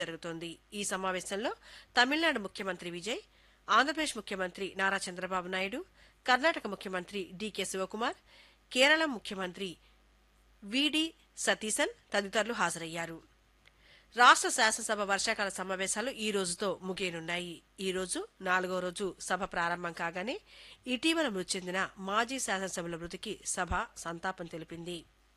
జరుగుతోంది ఈ సమావేశంలో తమిళనాడు ముఖ్యమంత్రి విజయ్ ఆంధ్రప్రదేశ్ ముఖ్యమంత్రి నారా చంద్రబాబు నాయుడు కర్ణాటక ముఖ్యమంత్రి డీకే శివకుమార్ కేరళ ముఖ్యమంత్రి విడి సతీసన్ తదితరులు హాజరయ్యారు రాష్ట్ర శాసనసభ వర్షాకాల సమావేశాలు ఈ రోజుతో ముగియనున్నాయి ఈ రోజు నాలుగో రోజు సభ ప్రారంభం కాగానే ఇటీవల మృతి చెందిన మాజీ శాసనసభ్యుల మృతికి సభ సంతాపం తెలిపింది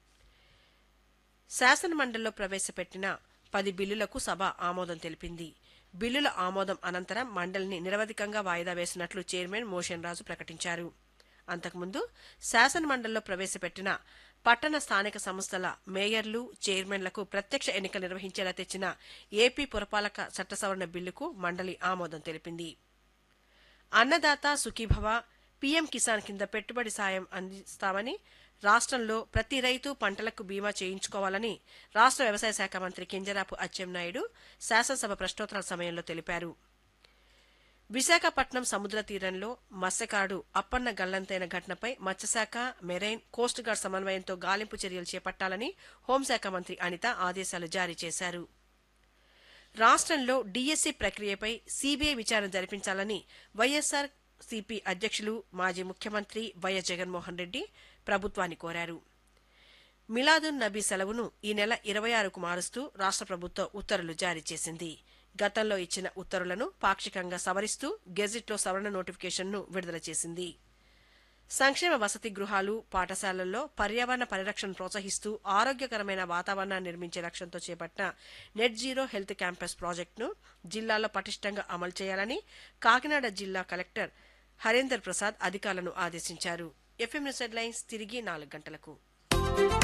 శాసనమండలిలో ప్రవేశపెట్టిన పది బిల్లులకు సభ ఆమోదం తెలిపింది బిల్లుల ఆమోదం అనంతరం మండలిని నిరవధికంగా వాయిదా వేసినట్లు చైర్మన్ మోషన్ రాజు ప్రకటించారు అంతకుముందు శాసనమండలిలో ప్రవేశపెట్టిన పట్టణ స్థానిక సంస్థల మేయర్లు చైర్మన్లకు ప్రత్యక్ష ఎన్నికలు నిర్వహించేలా తెచ్చిన ఏపీ పురపాలక చట్ట సవరణ బిల్లుకు మండలి ఆమోదం తెలిపింది అన్నదాత సుఖీభవ పీఎం కిసాన్ కింద పెట్టుబడి సాయం అందిస్తామని రాష్ట్రంలో ప్రతి రైతు పంటలకు బీమా చేయించుకోవాలని రాష్ట్ర వ్యవసాయ శాఖ మంత్రి కింజరాపు అచ్చెన్నాయుడు శాసనసభ ప్రశ్నోత్తరాల సమయంలో తెలిపారు విశాఖపట్నం సముద్ర తీరంలో మత్స్యకారుడు అప్పన్న గల్లంతైన ఘటనపై మత్స్యశాఖ మెరైన్ కోస్ట్ గార్డ్ సమన్వయంతో గాలింపు చర్యలు చేపట్టాలని హోంశాఖ మంత్రి అనిత ఆదేశాలు జారీ చేశారు రాష్ట్రంలో డీఎస్సీ ప్రక్రియపై సీబీఐ విచారణ జరిపించాలని వైఎస్సార్ సిపి అధ్యక్షులు మాజీ ముఖ్యమంత్రి వైఎస్ జగన్మోహన్ రెడ్డి ప్రభుత్వాన్ని కోరారు మిలాదున్ నబీ సెలవును ఈ నెల ఇరవై ఆరుకు మారుస్తూ రాష్ట్ర ప్రభుత్వం ఉత్తర్వులు జారీ చేసింది గతంలో ఇచ్చిన ఉత్తర్వులను పాక్షికంగా సవరిస్తూ గెజిట్లో సవరణ నోటిఫికేషన్ను విడుదల చేసింది సంక్షేమ వసతి గృహాలు పాఠశాలల్లో పర్యావరణ పరిరక్షణ ప్రోత్సహిస్తూ ఆరోగ్యకరమైన వాతావరణాన్ని నిర్మించే లక్ష్యంతో చేపట్టిన నెట్ జీరో హెల్త్ క్యాంపస్ ప్రాజెక్టును జిల్లాలో పటిష్టంగా అమలు చేయాలని కాకినాడ జిల్లా కలెక్టర్ హరేందర్ ప్రసాద్ అధికారులను ఆదేశించారు ఎఫ్ఎం న్యూస్ హెడ్లైన్స్ తిరిగి నాలుగు గంటలకు